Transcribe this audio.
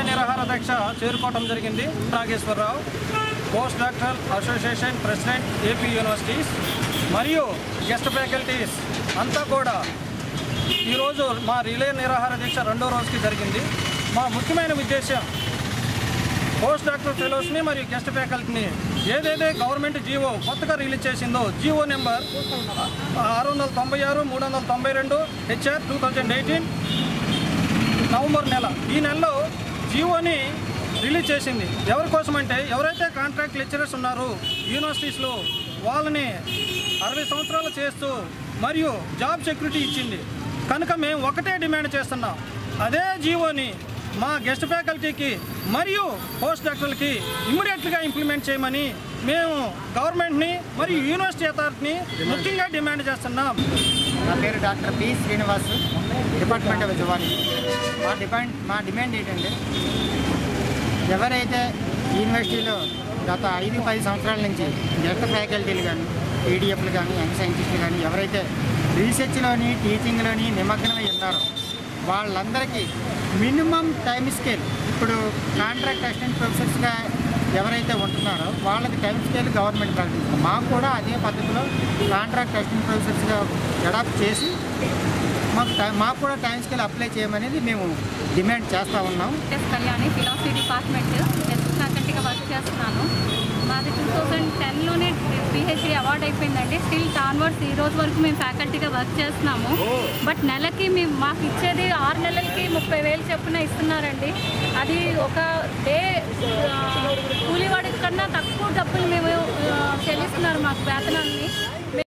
నిరాహార దీక్ష చేరుకోవటం జరిగింది Nageswara Rao post doctoral association president AP universities మరియు గెస్ట్ ఫ్యాకల్టీస్ అంతా కూడా ఈరోజు మా రిలే నిరాహార దీక్ష రెండో రోజుకి జరిగింది మా ముఖ్యమైన ఉద్దేశం పోస్ట్ డాక్టర్ ఫెలోస్ని మరియు గెస్ట్ ఫ్యాకల్టీని ఏదైతే గవర్నమెంట్ జీవో కొత్తగా రిలీజ్ చేసిందో జీవో నెంబర్ ఆరు వందల తొంభై ఆరు మూడు వందల తొంభై రెండు HR two thousand eighteen November నెల ఈ నెలలో జీవోని రిలీజ్ చేసింది ఎవరి కోసం అంటే ఎవరైతే కాంట్రాక్ట్ లెక్చరర్స్ ఉన్నారో యూనివర్సిటీస్లో వాళ్ళని అరవై సంవత్సరాలు చేస్తూ మరియు జాబ్ సెక్యూరిటీ ఇచ్చింది కనుక మేము ఒకటే డిమాండ్ చేస్తున్నాం అదే జీవోని మా గెస్ట్ ఫ్యాకల్టీకి మరియు పోస్ట్ డాక్టర్లకి ఇమ్మీడియట్గా ఇంప్లిమెంట్ చేయమని మేము గవర్నమెంట్ని మరియు యూనివర్సిటీ అథారిటీని ముఖ్యంగా డిమాండ్ చేస్తున్నాం నా పేరు doctor P Srinivas department of zoology మా డిమాండ్ మా డిమాండ్ ఏంటంటే ఎవరైతే యూనివర్సిటీలో గత ఐదు పది సంవత్సరాల నుంచి గెస్ట్ ఫ్యాకల్టీలు కానీ పీడిఎఫ్లు కానీ యంగ్ సైంటిస్టులు కానీ ఎవరైతే రీసెర్చ్లోని టీచింగ్లోని నిమగ్నమై ఉన్నారో వాళ్ళందరికీ మినిమం టైం స్కేల్ ఇప్పుడు కాంట్రాక్ట్ అసిస్టెంట్ ప్రొఫెసర్స్గా ఎవరైతే ఉంటున్నారో వాళ్ళకి టైం స్కేల్ గవర్నమెంట్ ప్రకటిస్తుంది మాకు కూడా అదే పద్ధతిలో కాంట్రాక్ట్ అసిస్టెంట్ ప్రొఫెసర్స్గా అడాప్ట్ చేసి మాకు టైం మాకు కూడా టైం స్కేల్ అప్లై చేయమనేది మేము డిమాండ్ చేస్తూ ఉన్నాం S Kalyani philosophy department guest ఫ్యాకల్టీగా వర్క్ చేస్తున్నాను మాది టూ థౌజండ్ టెన్లోనే పిహెచ్డి అవార్డ్ అయిపోయిందండి స్టిల్ కాన్వర్స్ ఈ రోజు వరకు మేము ఫ్యాకల్టీగా వర్క్ చేస్తున్నాము బట్ నెలకి మేము మాకు ఇచ్చేది ఆరు నెలలకి ముప్పై వేలు చొప్పున ఇస్తున్నారండి అది ఒక డే కూలీవాడి కన్నా తక్కువ డబ్బులు మేము ఆ, చెల్లిస్తున్నారు మాకు వేతనాన్ని